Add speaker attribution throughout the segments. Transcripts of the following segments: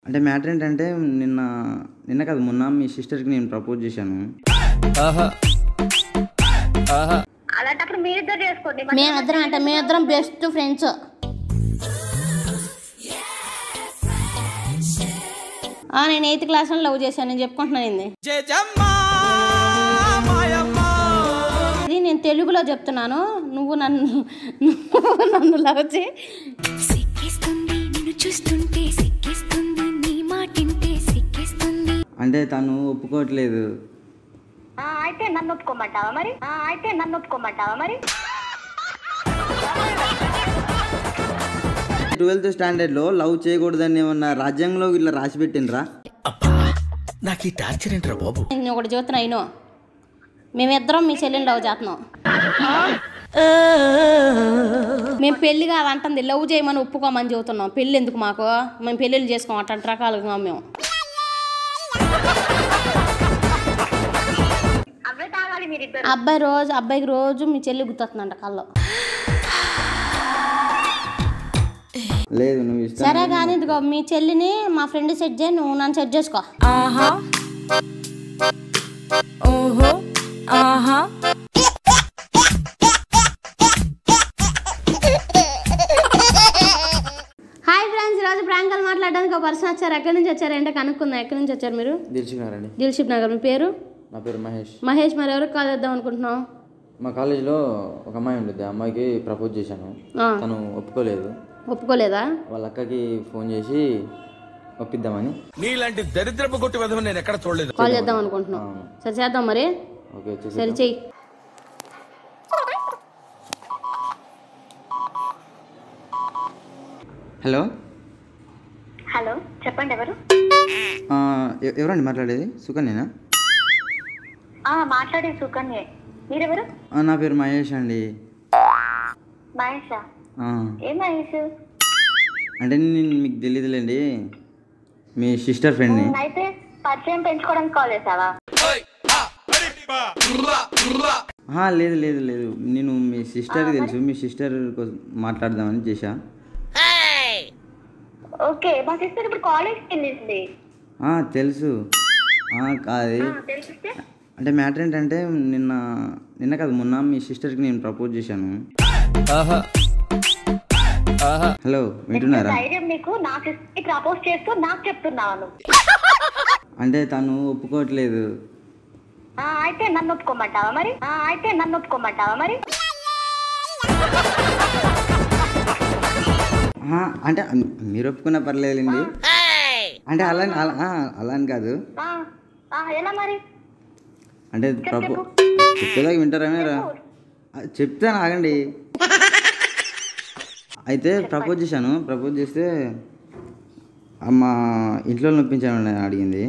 Speaker 1: అంటే మ్యాటర్ ఏంటంటే నిన్న నిన్న కాదు మొన్న మీ సిస్టర్కి నేను ప్రపోజ్ చేశాను
Speaker 2: అలాంటప్పుడు మీరిద్దరు చేసుకోండి
Speaker 3: మేమిద్దరం అంటే మేమిద్దరం బెస్ట్ ఫ్రెండ్స్ నేను ఎయిత్ క్లాస్లో లవ్ చేశాను నేను చెప్పుకుంటున్నాను ఏంది ఇది నేను తెలుగులో చెప్తున్నాను నువ్వు నన్ను నువ్వు నన్ను లవ్ చే
Speaker 4: సిక్కిస్తుంది నిన్ను చూస్తుంటే సిక్కిస్తుంది నీ మాటింటే సిక్కిస్తుంది
Speaker 1: అంటే తను ఒప్పుకోవట్లేదు
Speaker 2: ఆ, అయితే నన్ను ఒప్పుకోమంటావా మరి ఆ, అయితే నన్ను ఒప్పుకోమంటావా మరి
Speaker 1: ట్వెల్త్ స్టాండర్డ్లో లవ్ చేయకూడదని ఏమన్నా రాజ్యాంగంలో ఇట్లా రాసి పెట్టినరా
Speaker 5: నాకు ఈ టార్చర్ ఏంట్రా బాబు
Speaker 3: నేను ఒకటి చెబుతున్నా అయినో మేమిద్దరం మీ చెల్లిని లవ్ చేస్తున్నాం మేము పెళ్లి కాదంటుంది లవ్ చేయమని ఒప్పుకోమని చెబుతున్నాం పెళ్ళి ఎందుకు మాకు మేము పెళ్ళిళ్ళు చేసుకోం అట్లాంటి రకాలుగా మేము
Speaker 2: అవే తాగాలి మీరిద్దరు
Speaker 3: అబ్బాయి రోజు అబ్బాయికి రోజు మీ చెల్లి గుర్తొస్తుందంట కల్లో
Speaker 1: లేదు నువ్వు ఇష్టం
Speaker 3: సరే కానీ ఇదిగో మీ చెల్లిని మా ఫ్రెండ్ సెట్ చేయి నువ్వు నన్ను సెట్ చేసుకో హాయ్ ఫ్రెండ్స్ ఈరోజు ప్రాంకాలు మాట్లాడడానికి ఒక పర్సన్ వచ్చారు ఎక్కడి నుంచి వచ్చారు అంటే కనుక్కుందాం ఎక్కడి నుంచి వచ్చారు మీరు
Speaker 1: తెలుసుకున్నారండి
Speaker 3: దిల్షిప్ నగర్ మీ పేరు
Speaker 1: నా పేరు మహేష్
Speaker 3: మహేష్ మరి ఎవరికి కాల్ చేద్దాం అనుకుంటున్నాం
Speaker 1: మా కాలేజీలో ఒక అమ్మాయి ఉంటుంది ఆ అమ్మాయికి ప్రపోజ్ చేశాను
Speaker 3: ఆ,
Speaker 1: తను ఒప్పుకోలేదు
Speaker 3: ఒప్పుకోలేదా
Speaker 1: వాళ్ళ అక్కకి ఫోన్ చేసి ఒప్పిద్దామని
Speaker 5: నీలాంటి దరిద్రపు కొట్టి విధం నేను ఎక్కడ చూడలేదు
Speaker 3: కాల్ చేద్దాం అనుకుంటున్నాం
Speaker 1: అవును.
Speaker 3: సరే చేద్దాం మరి
Speaker 1: ఓకే వచ్చేసి
Speaker 3: సరే చెయ్యి
Speaker 1: హలో
Speaker 2: హలో చెప్పండి ఎవరు
Speaker 1: ఆ, ఎ- ఎవరండి మాట్లాడేది సుకన్యనా
Speaker 2: ఆ మాట్లాడే సుకన్యే మీరెవరు
Speaker 1: ఆ, నా పేరు మహేష్ అండి
Speaker 2: మహేషా
Speaker 1: ఆ,
Speaker 2: ఏం మహేష్
Speaker 1: అంటే నేను మీకు తెలియదులేండి మీ సిస్టర్ ఫ్రెండ్ని
Speaker 2: అయితే పరిచయం పెంచుకోవడానికి కాల్ చేసావా
Speaker 1: ఆ, లేదు లేదు లేదు నేను మీ సిస్టర్కి తెలుసు మీ సిస్టర్ కోసం మాట్లాడదామని చేశా
Speaker 2: ఓకే మా సిస్టర్ ఇప్పుడు కాలేజ్కి వెళ్ళింది
Speaker 1: ఆ, తెలుసు ఆ, కాదు
Speaker 2: తెలిసిస్తే
Speaker 1: అంటే మ్యాటర్ ఏంటంటే నిన్న నిన్న కాదు మొన్న మీ సిస్టర్కి నేను ప్రపోజ్ చేశాను హలో వింటున్నారా
Speaker 2: ధైర్యం నీకు నా సిస్టర్ ప్రపోజ్ చేస్తూ నాకు చెప్తున్నాను
Speaker 1: అంటే తను ఒప్పుకోవట్లేదు
Speaker 2: ఆ, అయితే నన్ను ఒప్పుకోమంటావా మరి ఆ, అయితే నన్ను ఒప్పుకోమంటావా మరి
Speaker 1: ఆ, అంటే మీరు ఒప్పుకున్నా పర్లేదండి అంటే అలా అలా ఆ, అలా అని కాదు
Speaker 2: ఆ, ఆ, ఎలా మరి
Speaker 1: అంటే ప్రపో చెప్పేదాకా వింటారా మీరా ఆ, చెప్తాను ఆగండి అయితే ప్రపోజ్ చేశాను ప్రపోజ్ చేస్తే ఆ, మా ఇంట్లో నొప్పించామని అడిగింది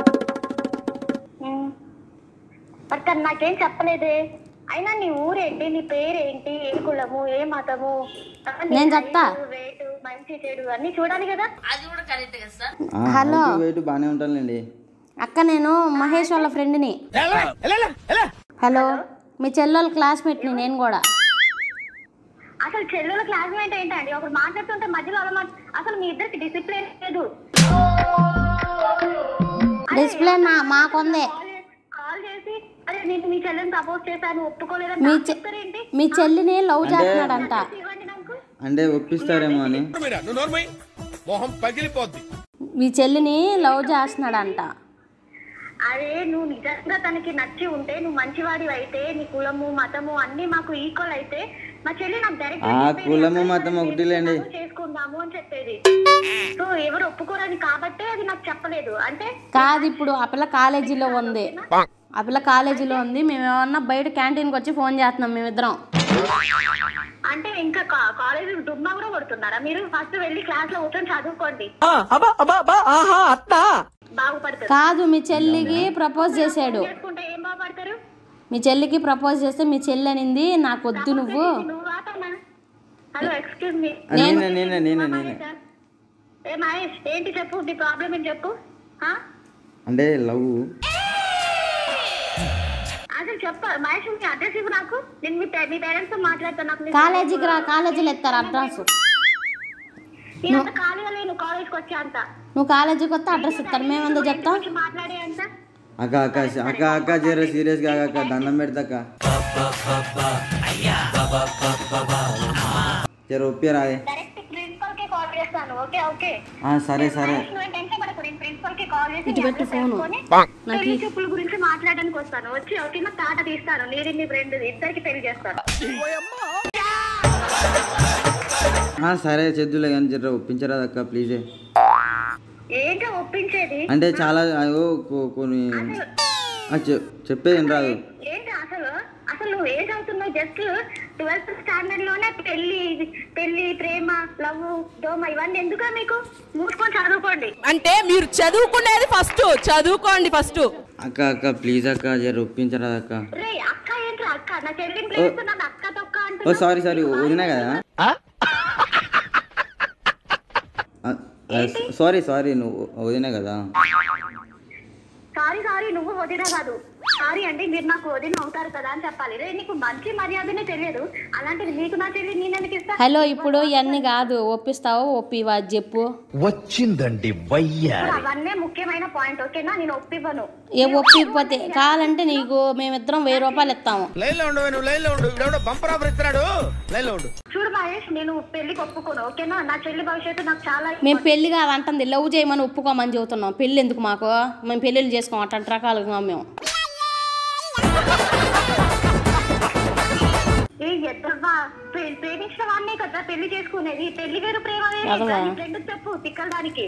Speaker 2: ఉమ్. మరి తను నాకేం చెప్పలేదే అయినా నీ ఊరేంటి నీ పేరేంటి ఏ కులము ఏ మతము ఆ, నీ
Speaker 3: నేను చెప్తా.
Speaker 2: height, weight, మంచి చెడు అన్ని చూడాలి కదా
Speaker 1: ఆ,
Speaker 3: హలో.
Speaker 1: height, weight బాగానే ఉంటానులేండి
Speaker 3: అక్క నేను మహేష్ వాళ్ళ ఫ్రెండ్ని హలో మీ చెల్లెళ్ళ క్లాస్మేట్ని నేను కూడా
Speaker 2: అసలు చెల్లెల క్లాస్మేట్ ఏంటండి ఒకరు మాట్లాడుతుంటే మధ్యలో అలా మాట్- అసలు మీ ఇద్దరికి డిసిప్లిన్ లేదు
Speaker 3: డిస్ప్లే నా మాకుందే
Speaker 2: కాల్ చే- కాల్ చేసి అరే నేను మీ చెల్లెని సపోజ్ చేశాను ఒప్పుకోలేదని
Speaker 3: మీ
Speaker 2: నాకు
Speaker 3: చె-
Speaker 2: చెప్తారేంటి
Speaker 3: మీ చెల్లిని లవ్ చేస్తున్నాడంట
Speaker 2: ఇవ్వండి నాకు
Speaker 1: అంటే ఒప్పిస్తారేమో అని
Speaker 5: మీరా నువ్వు నోర్మై మొహం పగిలిపోద్ది
Speaker 3: మీ చెల్లిని లవ్ చేస్తున్నాడంట
Speaker 2: అదే నువ్వు నిజంగా తనకి నచ్చి ఉంటే నువ్వు మంచివాడి అయితే నీ కులము మతము అన్ని మాకు ఈక్వల్ అయితే మా చెల్లి నాకు డైరెక్ట్
Speaker 1: ఆ కులము మతం ఒకటిలేండి
Speaker 2: చేసుకుందాము అని చెప్పేది సో ఎవరు ఒప్పుకోరని కాబట్టే అది నాకు చెప్పలేదు అంటే
Speaker 3: కాదు ఇప్పుడు ఆ పిల్ల కాలేజీలో ఉంది ఆ పిల్ల కాలేజీలో ఉంది మేము ఏమన్నా బయట క్యాంటీన్కి వచ్చి ఫోన్ చేస్తున్నాం మేమిద్దరం
Speaker 2: అంటే ఇంకా కాలేజ్ దుమ్మా కూడా కొడుతున్నారా మీరు ఫస్ట్ వెళ్ళి క్లాస్ లో కూర్చొని చదువుకోండి బాగుపడతారు
Speaker 3: కాదు మీ చెల్లికి ప్రపోజ్ చేశాడు
Speaker 2: చేసుకుంటే ఏం బాగుపడతారు
Speaker 3: మీ చెల్లికి ప్రపోజ్ చేస్తే మీ చెల్లి అనింది నాకు వద్దు నువ్వు
Speaker 2: నువ్వు వాతనా హలో ఎక్స్క్యూజ్ మీ
Speaker 1: నేనే నేనే నేనే నేనే
Speaker 2: ఏ మహేష్ ఏంటి చెప్పు నీ ప్రాబ్లం ఏంటి చెప్పు ఆ?
Speaker 1: అంటే లవ్
Speaker 2: అసలు చెప్ప మహేష్ మీ అడ్రస్ ఇవ్వు నాకు నేను మీ పే- మీ పేరెంట్స్ తో మాట్లాడతాను నాకు నీ-
Speaker 3: కాలేజీకి రా కాలేజీలో ఎత్తారు అడ్రస్
Speaker 2: నేను అంత ఖాళీగా లేను కాలేజ్కి వచ్చే అంత
Speaker 3: నువ్వు కాలేజీకి వస్తే అడ్రస్ ఇస్తారు మేమెందో చెప్తాం
Speaker 2: గురించి మాట్లాడే అంత
Speaker 1: అక్క అక్క అక్క అక్క జర సీరియస్గా అక్క దండం పెడతాక జర ఒప్పిరాదే
Speaker 2: డైరెక్ట్ ప్రిన్సిపల్ కి కాల్ చేస్తాను ఓకే ఓకే
Speaker 1: ఆ, సరే సరే
Speaker 2: నువ్వు టెన్షన్ పడకు నేను ప్రిన్సిపల్ కి కాల్ చేసి
Speaker 3: ఇటు పెట్టు
Speaker 2: అడ్రస్
Speaker 3: ఫోను.
Speaker 2: తెలుసుకొని
Speaker 3: నాకు
Speaker 2: పెళ్లి చూపుల గురించి మాట్లాడడానికి వస్తాను వచ్చి ఓకేనా తాట తీస్తాను నేను నీ ఫ్రెండ్ ఇద్దరికి పెళ్లి చేస్తాను
Speaker 1: ఆ, సరే చెద్దులే కానీ జర ఒప్పించరాదక్క ప్లీజే
Speaker 2: ఏంటో ఒప్పించేది
Speaker 1: అంటే చాలా అయ్యో కొ- కొన్ని ఆ, చె- చెప్పేది ఏం రాదు
Speaker 2: ఏంటి అసలు అసలు నువ్వు ఏం చదువుతున్నావు జస్ట్ ట్వెల్త్ స్టాండర్డ్ లోనే పెళ్లి పెళ్లి ప్రేమ లవ్ దోమ ఇవన్నీ ఎందుకా మీకు మూసుకొని చదువుకోండి
Speaker 6: అంటే మీరు చదువుకునేది ఫస్ట్ చదువుకోండి ఫస్ట్
Speaker 1: అక్క అక్క ప్లీజ్ అక్క జర ఒప్పించరాదక్క
Speaker 2: రే అక్క ఏంట్రా అక్క నా చెల్లిని ప్రేమిస్తున్నాను అక్క తొక్క
Speaker 1: ఓ
Speaker 2: అంటున్నా
Speaker 1: సారీ సారీ వదినా కదా సారీ సారీ నువ్వు వదినా కదా
Speaker 2: సారీ సారీ నువ్వు వదిన కాదు సారీ అండి మీరు నాకు వదిన అవుతారు కదా అని చెప్పాలి రే నీకు మంచి మర్యాదనే తెలియదు అలాంటిది నీకు నా చెల్లి నేను ఎందుకు ఇస్తా
Speaker 3: హలో ఇప్పుడు ఇవన్నీ కాదు ఒప్పిస్తావు ఒప్పివా అది చెప్పు
Speaker 5: వచ్చిందండి వయ్యా
Speaker 2: ఇప్పుడు అవన్నీ ముఖ్యమైన పాయింట్ ఓకేనా నేను ఒప్పివ్వను
Speaker 3: ఏ ఒప్పిపోతే కావాలంటే నీకు మేమిద్దరం వెయ్యి రూపాయలు ఇస్తాము
Speaker 5: లైన్ లో ఉండు నువ్వు లైన్ లో ఉండు ఇవిడెవడో బంపర్ ఆఫర్ ఇస్తున్నాడు లైన్ లో ఉండు
Speaker 2: చూడు మహేష్ నేను పెళ్లికి ఒప్పుకోను ఓకేనా నా చెల్లి భవిష్యత్తు నాకు చాలా
Speaker 3: మేము పెళ్లి కాదంటుంది లవ్ చేయమని ఒప్పుకోమని చెబుతున్నాం పెళ్ళి ఎందుకు మాకు మేము పెళ్ళిళ్ళు చేసుకోం అట్లాంటి రకాలుగా మేము
Speaker 2: ఏ ఎద్దవ్వా ప్రే- ప్రేమించిన వాడినే కదా పెళ్లి చేసుకునేది పెళ్లి వేరు ప్రేమ వేరు
Speaker 3: అదవా?
Speaker 2: ఫ్రెండ్ చెప్పు తిక్కల దానికి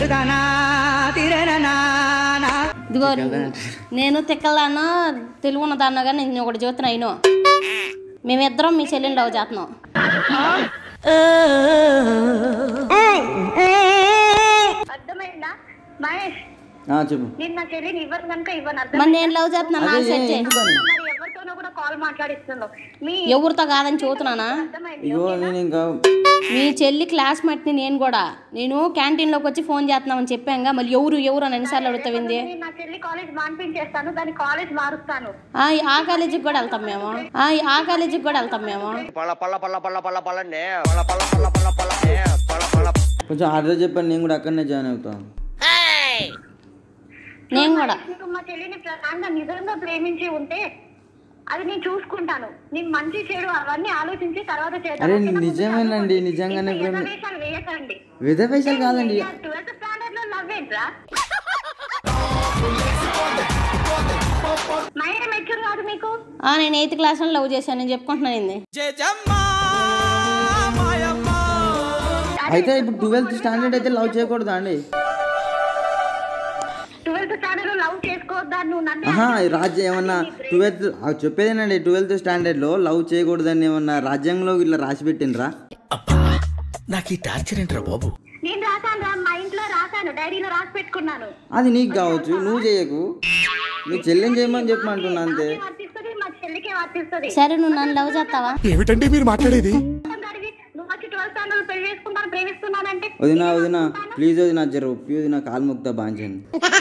Speaker 3: ఇదిగో నేను తిక్కలదాన్నో తెలుగు ఉన్నదాన్నో కానీ నేను ఒకటి చూస్తున్నా అయినో మేమిద్దరం మీ చెల్లిని లవ్ చేస్తున్నాం
Speaker 2: అర్థమైందా మహేష్
Speaker 1: ఆ, చెప్పు
Speaker 2: నేను నా చెల్లిని ఇవ్వను కనుక ఇవ్వను
Speaker 3: మరి
Speaker 2: అర్థమైందా?
Speaker 3: నేను లవ్ చేస్తున్నాను నాకు
Speaker 1: అదే
Speaker 3: సెట్ చేయి
Speaker 1: ఎందుకని
Speaker 2: మరి ఎవరితోనో కూడా కాల్ మాట్లాడిస్తున్నావు మీ
Speaker 3: ఎవరితో కాదని చూస్తున్నానా
Speaker 2: అర్థమైంది
Speaker 1: ఇగో నేను ఇంకా
Speaker 3: మీ చెల్లి క్లాస్మేట్ని నేను కూడా నేను క్యాంటీన్లోకి వచ్చి ఫోన్ చేస్తున్నామని చెప్పాంగా మళ్ళీ ఎవరు ఎవరు అని ఎన్నిసార్లు అడుగుతావింది
Speaker 2: నేను నా చెల్లి కాలేజ్ మాన్పించేస్తాను దాని కాలేజ్ మారుస్తాను
Speaker 3: ఆ, ఆ కాలేజీకి కూడా వెళ్తాం మేము ఆ, ఆ కాలేజీకి కూడా వెళ్తాం మేము
Speaker 1: కొంచెం ఆర్డర్ చెప్పండి నేను కూడా అక్కడనే జాయిన్ అవుతాను
Speaker 3: నేను కూడా
Speaker 2: నీకు మా చెల్లిని ప్రాణంగా నిజంగా ప్రేమించి ఉంటే అది నేను చూసుకుంటాను నేను మంచి చెడు అవన్నీ ఆలోచించి తర్వాత చేద్దాం.
Speaker 1: అరే,
Speaker 2: ఓకేనా?
Speaker 1: నిజమేనండి, నిజంగానే
Speaker 2: ఇంత
Speaker 1: ప్రేమ-
Speaker 2: ఎగవేషాలు వేయకండి
Speaker 1: విధవేషాలు కాదండి
Speaker 2: ట్వెల్త్ స్టాండర్డ్ లో లవ్ ఏంట్రా మైండ్ మెచ్యూర్ కాదు మీకు
Speaker 3: ఆ, నేను ఎయిత్ క్లాస్లో లవ్ చేశాను నేను చెప్పుకుంటున్నాను ఏంది
Speaker 1: అయితే ఇప్పుడు ట్వెల్త్ స్టాండర్డ్ అయితే లవ్ చేయకూడదా అండి
Speaker 2: ట్వెల్త్ స్టాండర్డ్ లో లవ్ చేసుకోవద్దా నువ్వు నన్ను
Speaker 1: ఆహా ఈ రాజ్యం ఏమన్నా ట్వెల్త్ చెప్పేదేనండి ట్వెల్త్ స్టాండర్డ్లో లవ్ చేయకూడదని ఏమన్నా రాజ్యాంగంలో ఇట్లా రాసి పెట్టినరా
Speaker 5: అబ్బా నాకు ఈ టార్చర్ ఏంట్రా బాబు
Speaker 2: నేను రాశాను రా మా ఇంట్లో రాశాను డైరీలో రాసి పెట్టుకున్నాను
Speaker 1: అది నీకు కావచ్చు నువ్వు చేయకు నీ చెల్లెని చేయమని చెప్పమంటున్నా అంతే
Speaker 2: నాకే వర్తిస్తుంది మా చెల్లికే వర్తిస్తుంది
Speaker 3: సరే నువ్వు నన్ను లవ్ చేస్తావా
Speaker 7: ఏమిటండి మీరు మాట్లాడేది
Speaker 2: అడిగి నువ్వు వచ్చి ట్వెల్త్ స్టాండర్డ్ పెళ్లి చేసుకుంటాను ప్రేమిస్తున్నానంటే
Speaker 1: వదినా వదినా ప్లీజ్ వదినా జర ఒప్పి వదినా కాలు ముక్తా బాంచండి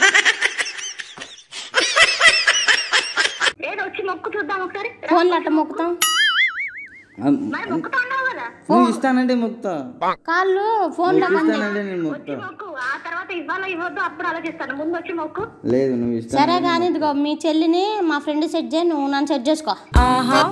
Speaker 2: ఏదో వచ్చి మొక్కు చూద్దాం ఒకసారి
Speaker 3: ఫోన్లో అట్ట మొక్కుతాం
Speaker 2: మరి మొక్కుతా అన్నావు కదా
Speaker 1: నువ్వు ఇస్తానంటే ముక్తా
Speaker 3: కాళ్ళు ఫోన్లో
Speaker 1: నువ్వు ఇస్తానంటే నేను
Speaker 2: వచ్చి
Speaker 1: ముక్తా
Speaker 2: మొక్కు ఆ తర్వాత ఇవ్వాలో ఇవ్వద్దు అప్పుడు ఆలోచిస్తాను ముందు వచ్చి మొక్కు
Speaker 1: లేదు నువ్వు ఇస్తా
Speaker 3: సరే కానీ ఇదిగో మీ చెల్లిని మా ఫ్రెండ్ సెట్ చేయి నువ్వు నన్ను సెట్ చేసుకో
Speaker 6: ఆహా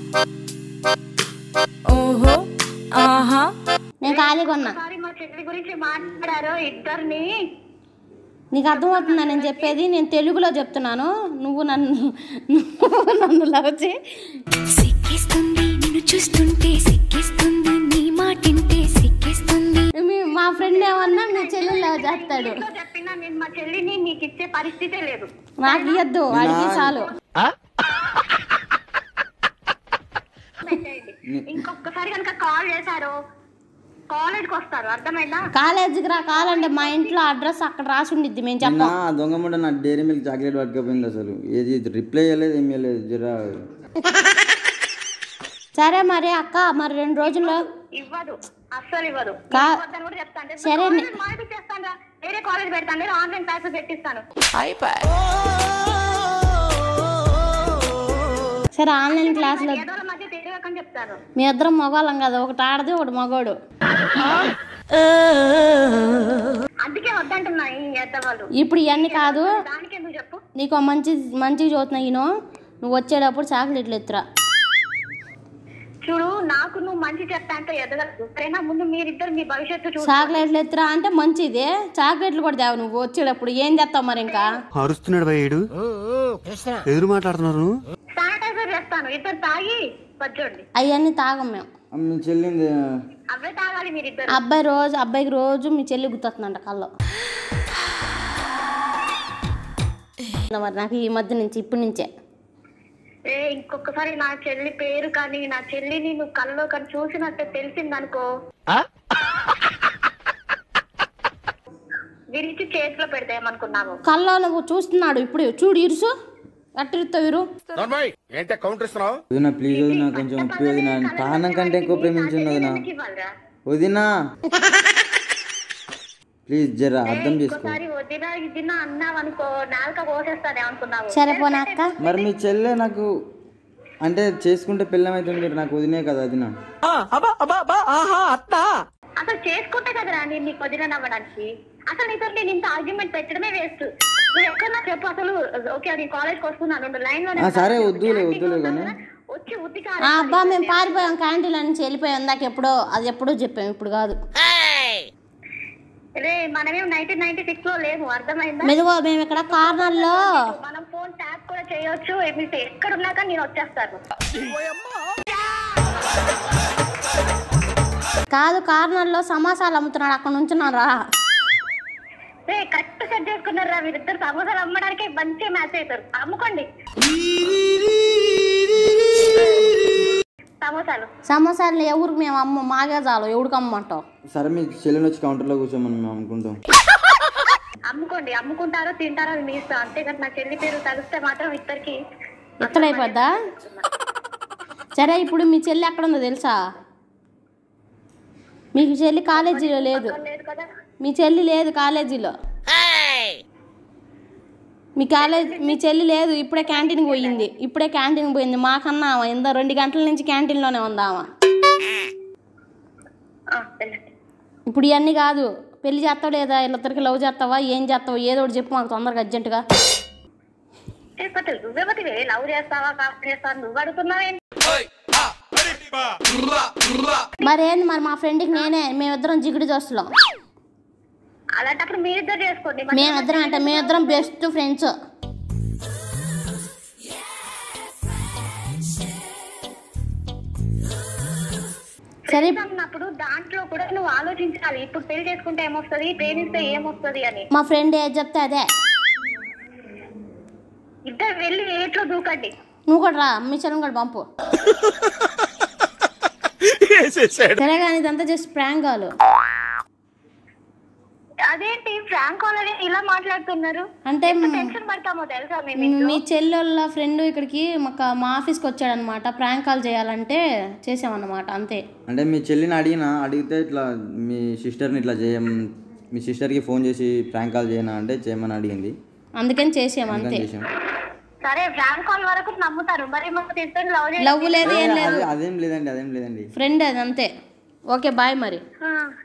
Speaker 6: ఓహో ఆహా
Speaker 3: నేను ఖాళీగా ఉన్నా
Speaker 2: ఒకసారి మా చెల్లి గురించి మాట్లాడారు ఇద్దరిని
Speaker 3: నీకు అర్థమవుతుందా నేను చెప్పేది నేను తెలుగులో చెప్తున్నాను నువ్వు నన్ను నువ్వు నన్ను లవ్ చేయి
Speaker 4: సిక్కిస్తుంది నిన్ను చూస్తుంటే సిక్కిస్తుంది నీ మాటింటే సిక్కిస్తుంది
Speaker 3: మీ- మా ఫ్రెండ్ ఏమన్నా మీ చెల్లి లవ్ చేస్తాడు
Speaker 2: ఇంట్లో చెప్పినా నేను మా చెల్లిని నీకు ఇచ్చే పరిస్థితే లేదు
Speaker 3: నాకు ఇయ్యద్దు వాడికి చాలు
Speaker 2: ఇంకొకసారి కనుక కాల్ చేశారు కాలేజ్కి వస్తారు అర్థమైందా
Speaker 3: కాలేజీకి రా కావాలంటే మా ఇంట్లో అడ్రస్ అక్కడ రాసి ఉండిద్ది మేము
Speaker 1: నిన్న
Speaker 3: చెప్పాం
Speaker 1: ఆ దొంగ ముడ నా డైరీ మిల్క్ చాక్లెట్ పట్టుకపోయింది అసలు ఏది రిప్లై చేయలేదు ఏం చేయలేదు జరా
Speaker 3: సరే మరి అక్క మరి రెండు రోజుల్లో
Speaker 2: ఇవ్వదు అస్సలు ఇవ్వదు
Speaker 3: కా-
Speaker 2: ఇవ్వద్దని కూడా చెప్తాను
Speaker 3: సరే, నే-
Speaker 2: మానిపించేస్తాను రా వేరే కాలేజ్ పెడతాను లేదా ఆన్లైన్ క్లాసెస్ పెట్టిస్తాను
Speaker 3: సరే ఆన్లైన్ క్లాసులో
Speaker 2: ఏదో మధ్య తెలియకని చెప్తాను
Speaker 3: మీ ఇద్దరం మగవాళ్ళం కదా ఒకటి ఆడది ఒకటి మగోడు
Speaker 2: అందుకే వద్దంటున్నా ఈ ఎద్దవాళ్ళు
Speaker 3: ఇప్పుడు ఇవన్నీ కాదు
Speaker 2: దానికి ఎందుకు చెప్పు
Speaker 3: నీకు ఓ మంచి మంచిగా చూస్తున్నా ఈయన నువ్వు వచ్చేటప్పుడు చాక్లెట్లు ఎత్తురా
Speaker 2: చూడు నాకు నువ్వు మంచి చెప్తా అంటే ఎదగలదు సరేనా ముందు మీరిద్దరు మీ భవిష్యత్తు చూడు
Speaker 3: చాక్లెట్లు ఎత్తురా అంటే మంచిదే చాక్లెట్లు కూడా తేవు నువ్వు వచ్చేటప్పుడు ఏం చేస్తావు మరి ఇంకా
Speaker 7: అరుస్తున్నాడు భయ్యుడు ఎదురు మాట్లాడుతున్నారు
Speaker 2: శానిటైజర్ చేస్తాను ఇద్దరు తాగి వచ్చండి
Speaker 3: అవన్నీ తాగం మేము
Speaker 1: మీ చెల్లింది
Speaker 2: అవే తాగాలి మీరిద్దరు
Speaker 3: అబ్బాయి రోజు అబ్బాయికి రోజు మీ చెల్లి గుర్తొస్తుందంట కల్లో మరి నాకు ఈ మధ్య నుంచి ఇప్పటి నుంచే
Speaker 2: ఏ ఇంకొకసారి నా చెల్లి పేరు కానీ నా చెల్లిని నువ్వు కల్లో కానీ చూసినట్టు తెలిసిందనుకో విరిచి చేతిలో పెడితే ఏమనుకున్నావు
Speaker 3: కల్లో నువ్వు చూస్తున్నాడు ఇప్పుడు చూడు ఇరుసు ఎట్టిరుతావు ఇరు
Speaker 5: నార్మల్ ఏంటే కౌంటర్ ఇస్తున్నావు
Speaker 1: వదిన ప్లీజ్ వదిన కొంచెం ఉప్పి వదిన ప్రాణం కంటే ఎక్కువ ప్రేమించింది వదిన
Speaker 2: ఎందుకు ఇవ్వాలిరా
Speaker 1: వదినా ప్లీజ్ జర అర్థం చేసుకో
Speaker 2: ఇంకోసారి వదిన ఇది అన్నావు అనుకో నాలుక కోసేస్తానే అనుకున్నావు
Speaker 3: సరే పోనా అక్క
Speaker 1: మరి మీ చెల్లె నాకు అంటే చేసుకుంటే పిల్లమైతుంది మీరు నాకు వదినే కదా వదిన
Speaker 2: అసలు చేసుకుంటే కదరా నేను నీకు వదిన నవ్వడానికి అసలు నీతో నేను ఇంత ఆర్గ్యుమెంట్ పెట్టడమే వేస్ట్ నువ్వు ఎక్కడన్నా చెప్పు అసలు ఓకే నేను కాలేజ్కి వస్తున్నాను లైన్
Speaker 1: ఆ, సరే వద్దులే వద్దులే కానీ
Speaker 2: వచ్చి ఉత్తికి
Speaker 3: ఆ అబ్బా మేము పారిపోయాం క్యాంటీన్ నుంచి వెళ్ళిపోయాం ఇందాక ఎప్పుడో అది ఎప్పుడో చెప్పాం ఇప్పుడు కాదు
Speaker 2: రే మనమేం నైన్టీన్ నైన్టీ సిక్స్ లో లేము అర్థమైందా
Speaker 3: మెదుగో మేము ఇక్కడ కార్నర్లో
Speaker 2: మనం ఫోన్ ట్యాప్ కూడా చేయొచ్చు మీకు ఎక్కడ ఉన్నాక నేను వచ్చేస్తాను
Speaker 3: కాదు కార్నర్లో సమాసాలు అమ్ముతున్నాడు అక్కడ నుంచున్నాను రా
Speaker 2: రే కరెక్ట్ సెట్ చేసుకున్నారా మీరిద్దరు సమోసాలు అమ్మడానికి మంచిగా మ్యాచ్ అవుతారు అమ్ముకోండి సమోసాలు
Speaker 3: సమోసాలు ఎవరికి మేము అమ్మ మాగే చాలు ఎవరికి అమ్మంటావు
Speaker 1: సరే మీ చెల్లెని వచ్చి కౌంటర్లో కూర్చోమని మేము అనుకుంటాం
Speaker 2: అమ్ముకోండి అమ్ముకుంటారో తింటారో అది మీ ఇష్టం అంతేకాదు నా చెల్లి పేరు తలిస్తే మాత్రం ఇద్దరికి
Speaker 3: ఎక్కడైపోద్దా సరే ఇప్పుడు మీ చెల్లి ఎక్కడ ఉందో తెలుసా మీకు చెల్లి కాలేజీలో లేదు
Speaker 2: లేదు కదా
Speaker 3: మీ చెల్లి లేదు కాలేజీలో మీ కాలేజ్ మీ చెల్లి లేదు ఇప్పుడే క్యాంటీన్కి పోయింది ఇప్పుడే క్యాంటీన్కి పోయింది మాకన్నా ఆమె ఎందో రెండు గంటల నుంచి క్యాంటీన్లోనే ఉందామా
Speaker 2: ఆ, వెళ్ళండి
Speaker 3: ఇప్పుడు ఇవన్నీ కాదు పెళ్లి చేస్తావు లేదా వీళ్ళిద్దరికి లవ్ చేస్తావా ఏం చేస్తావా ఏదో ఒకటి చెప్పు మాకు తొందరగా అర్జెంటుగా
Speaker 2: తిరుపతి నువ్వెవతివే లవ్ చేస్తావా కాపు చేస్తావా నువ్వు అడుగుతున్నావేంటి
Speaker 3: మరేంది మరి మా ఫ్రెండ్కి నేనే మేమిద్దరం జిగిడి దోస్తులం
Speaker 2: అలాంటప్పుడు మీరిద్దరు చేసుకోండి
Speaker 3: మేమిద్దరం అంటే మేమిద్దరం బెస్ట్ ఫ్రెండ్స్ సరే
Speaker 2: అన్నప్పుడు దాంట్లో కూడా నువ్వు ఆలోచించాలి ఇప్పుడు పెళ్లి చేసుకుంటే ఏమొస్తుంది ప్రేమిస్తే ఏమొస్తుంది అని
Speaker 3: మా ఫ్రెండ్ ఏది చెప్తే అదే
Speaker 2: ఇద్దరు వెళ్ళి ఏట్లో దూకండి
Speaker 3: నువ్వు కూడా రా మీ చెల్లం కూడా పంపు సరే కానీ ఇదంతా జస్ట్ ప్రాంక్ కాలు
Speaker 2: అదేంటి ఫ్రాంక్ వాళ్ళని ఇలా మాట్లాడుతున్నారు
Speaker 3: అంటే
Speaker 2: టెన్షన్ పడతామో తెలుసా మేము
Speaker 3: మీ చెల్లెళ్ళ ఫ్రెండ్ ఇక్కడికి మాకు మా ఆఫీస్కి వచ్చాడనమాట ప్రాంక్ కాల్ చేయాలంటే చేసామన్నమాట అంతే
Speaker 1: అంటే మీ చెల్లిని అడిగినా అడిగితే ఇట్లా మీ సిస్టర్ని ఇట్లా చేయం మీ సిస్టర్కి ఫోన్ చేసి ప్రాంక్ కాల్ చేయనా అంటే చేయమని అడిగింది
Speaker 3: అందుకని చేసాం అంతే
Speaker 1: అందుకని చేసాం
Speaker 2: సరే ఫ్రాంక్ కాల్ వరకు నమ్ముతారు మరి మాకు ఇద్దరు లవ్
Speaker 3: లవ్ లేదు ఏం లేదు
Speaker 1: అదే- అదేం లేదండి అదేం లేదండి
Speaker 3: ఫ్రెండ్ అది అంతే ఓకే బాయ్ మరి
Speaker 2: చేసి